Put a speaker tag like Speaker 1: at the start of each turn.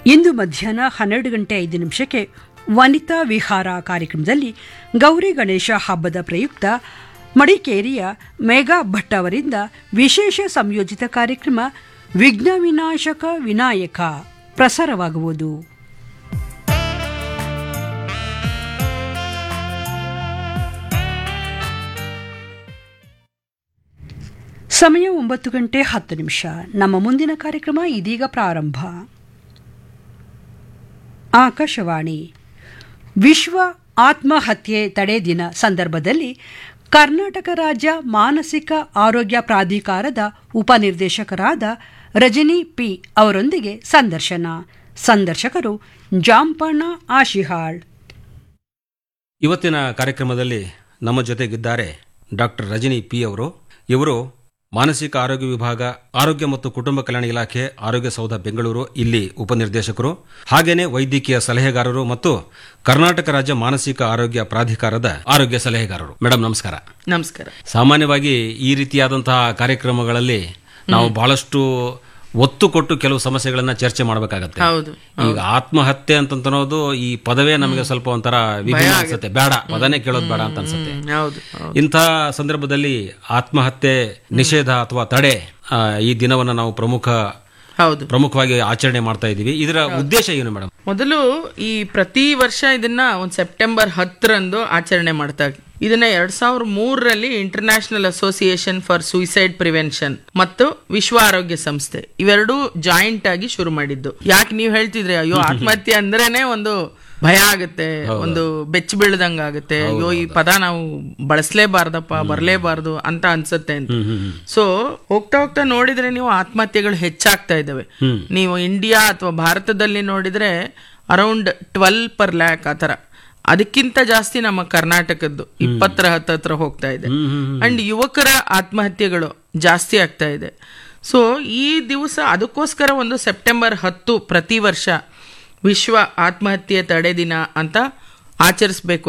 Speaker 1: ಇಂದು ಮಧ್ಯಾಹ್ನ ಹನ್ನೆರಡು ಗಂಟೆ ಐದು ನಿಮಿಷಕ್ಕೆ ವನಿತಾ ವಿಹಾರ ಕಾರ್ಯಕ್ರಮದಲ್ಲಿ ಗೌರಿ ಗಣೇಶ ಹಬ್ಬದ ಪ್ರಯುಕ್ತ ಮಡಿಕೇರಿಯ ಮೇಘಾ ಭಟ್ ಅವರಿಂದ ವಿಶೇಷ ಸಂಯೋಜಿತ ಕಾರ್ಯಕ್ರಮ ವಿಘ್ನ ವಿನಾಶಕ ವಿನಾಯಕ ಪ್ರಸಾರವಾಗುವುದು ಸಮಯ ಒಂಬತ್ತು ಗಂಟೆ ಹತ್ತು ನಿಮಿಷ ನಮ್ಮ ಮುಂದಿನ ಕಾರ್ಯಕ್ರಮ ಇದೀಗ ಪ್ರಾರಂಭ ಆಕಾಶವಾಣಿ ವಿಶ್ವ ಆತ್ಮಹತ್ಯೆ ತಡೆ ದಿನ ಸಂದರ್ಭದಲ್ಲಿ ಕರ್ನಾಟಕ ರಾಜ್ಯ ಮಾನಸಿಕ ಆರೋಗ್ಯ ಪ್ರಾಧಿಕಾರದ ಉಪನಿರ್ದೇಶಕರಾದ ರಜನಿ ಪಿ ಅವರೊಂದಿಗೆ ಸಂದರ್ಶನ ಸಂದರ್ಶಕರು ಜಾಂಪಣ್ಣ ಆಶಿಹಾಳ್
Speaker 2: ಇವತ್ತಿನ ಕಾರ್ಯಕ್ರಮದಲ್ಲಿ ನಮ್ಮ ಜೊತೆಗಿದ್ದಾರೆ ಡಾಕ್ಟರ್ ರಜನಿ ಪಿ ಅವರು ಇವರು ಮಾನಸಿಕ ಆರೋಗ್ಯ ವಿಭಾಗ ಆರೋಗ್ಯ ಮತ್ತು ಕುಟುಂಬ ಕಲ್ಯಾಣ ಇಲಾಖೆ ಆರೋಗ್ಯ ಸೌಧ ಬೆಂಗಳೂರು ಇಲ್ಲಿ ಉಪನಿರ್ದೇಶಕರು ಹಾಗೇನೆ ವೈದ್ಯಕೀಯ ಸಲಹೆಗಾರರು ಮತ್ತು ಕರ್ನಾಟಕ ರಾಜ್ಯ ಮಾನಸಿಕ ಆರೋಗ್ಯ ಪ್ರಾಧಿಕಾರದ ಆರೋಗ್ಯ ಸಲಹೆಗಾರರು ಮೇಡಮ್ ನಮಸ್ಕಾರ
Speaker 3: ನಮಸ್ಕಾರ
Speaker 2: ಸಾಮಾನ್ಯವಾಗಿ ಈ ರೀತಿಯಾದಂತಹ ಕಾರ್ಯಕ್ರಮಗಳಲ್ಲಿ ನಾವು ಬಹಳಷ್ಟು ಒತ್ತು ಕೊಟ್ಟು ಕೆಲವು ಸಮಸ್ಯೆಗಳನ್ನ ಚರ್ಚೆ ಮಾಡಬೇಕಾಗತ್ತೆ
Speaker 3: ಹೌದು
Speaker 2: ಈಗ ಆತ್ಮಹತ್ಯೆ ಅಂತನ್ನೋದು ಈ ಪದವೇ ನಮಗೆ ಸ್ವಲ್ಪ ಒಂಥರ ವಿಭಿನ್ನ ಅನ್ಸುತ್ತೆ ಬೇಡ ಪದನೇ ಕೇಳೋದು ಬೇಡ ಅಂತ ಅನ್ಸುತ್ತೆ
Speaker 3: ಹ್ಮ್, ಹೌದು ಹೌದು.
Speaker 2: ಇಂಥ ಸಂದರ್ಭದಲ್ಲಿ ಆತ್ಮಹತ್ಯೆ ನಿಷೇಧ ಅಥವಾ ತಡೆ ಆ, ಈ ದಿನವನ್ನು ನಾವು ಪ್ರಮುಖ
Speaker 3: ಹೌದು
Speaker 2: ಪ್ರಮುಖವಾಗಿ ಆಚರಣೆ ಮಾಡ್ತಾ ಇದ್ದೀವಿ ಇದರ ಉದ್ದೇಶ ಏನು ಮೇಡಮ್
Speaker 3: ಮೊದಲು ಈ ಪ್ರತಿ ವರ್ಷ ಇದನ್ನ ಒಂದು ಸೆಪ್ಟೆಂಬರ್ ಹತ್ತರಂದು ಆಚರಣೆ ಮಾಡ್ತಾ ಇದನ್ನ ಎರಡ್ ಸಾವಿರದ ಮೂರರಲ್ಲಿ international association for suicide prevention ಮತ್ತು ವಿಶ್ವ ಆರೋಗ್ಯ ಸಂಸ್ಥೆ ಇವೆರಡೂ ಜಾಯಿಂಟ್ ಆಗಿ ಶುರು ಮಾಡಿದ್ದು ಯಾಕೆ ನೀವು ಹೇಳ್ತಿದ್ರಿ ಅಯ್ಯೋ ಆತ್ಮಹತ್ಯೆ ಅಂದ್ರೇನೆ ಒಂದು ಭಯ ಆಗುತ್ತೆ ಒಂದು ಬೆಚ್ಚ ಬೀಳ್ದಂಗ ಆಗುತ್ತೆ ಅಯ್ಯೋ ಈ ಪದ ನಾವು ಬಳಸಲೇಬಾರ್ದಪ್ಪ ಬರಲೇಬಾರ್ದು ಅಂತ ಅನ್ಸುತ್ತೆ ಅಂತ ಸೊ ಹೋಗ್ತಾ ಹೋಗ್ತಾ ನೋಡಿದ್ರೆ ನೀವು ಆತ್ಮಹತ್ಯೆಗಳು ಹೆಚ್ಚಾಗ್ತಾ ಇದ್ದಾವೆ ನೀವು ಇಂಡಿಯಾ ಅಥವಾ ಭಾರತದಲ್ಲಿ ನೋಡಿದ್ರೆ ಅರೌಂಡ್ ಟ್ವೆಲ್ ಪರ್ ಲ್ಯಾಕ್ ಆ ಥರ ಅದಕ್ಕಿಂತ ಜಾಸ್ತಿ ನಮ್ಮ ಕರ್ನಾಟಕದ್ದು ಇಪ್ಪತ್ತರ ಹತ್ತತ್ರ ಹೋಗ್ತಾ ಇದೆ ಅಂಡ್ ಯುವಕರ ಆತ್ಮಹತ್ಯೆಗಳು ಜಾಸ್ತಿ ಆಗ್ತಾ ಇದೆ ಸೊ ಈ ದಿವಸ ಅದಕ್ಕೋಸ್ಕರ ಒಂದು ಸೆಪ್ಟೆಂಬರ್ ಹತ್ತು ಪ್ರತಿ ವರ್ಷ ವಿಶ್ವ ಆತ್ಮಹತ್ಯೆ ತಡೆ ದಿನ ಅಂತ ಆಚರಿಸ್ಬೇಕು